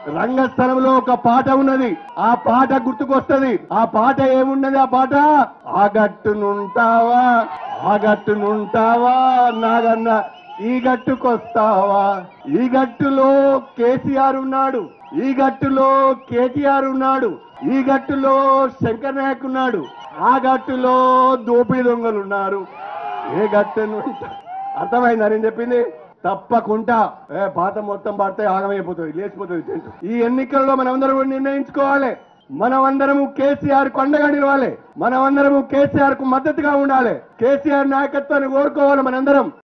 రంగస్థలంలో ఒక పాట ఉన్నది ఆ పాట గుర్తుకొస్తది ఆ పాట ఏమున్నది ఆ పాట ఆ గట్టునుంటావా ఆ గట్టునుంటావా నాగన్న ఈ గట్టుకొస్తావా ఈ గట్టులో కేసీఆర్ ఉన్నాడు ఈ గట్టులో కేటీఆర్ ఉన్నాడు ఈ గట్టులో శంకర్ నాయక్ ఉన్నాడు ఆ గట్టులో దోపిడీ దొంగలు ఉన్నారు ఏ గట్టును అర్థమైందా నేను చెప్పింది తప్పకుండా ఏ పాత మొత్తం పడితే ఆగమైపోతుంది లేచిపోతుంది టెంట్. ఈ ఎన్నికల్లో మనమందరం కూడా నిర్ణయించుకోవాలి మనమందరము కేసీఆర్ కు అండగా నిలవాలి మనమందరము కేసీఆర్ కు మద్దతుగా ఉండాలి కేసీఆర్ నాయకత్వాన్ని కోరుకోవాలి మనందరం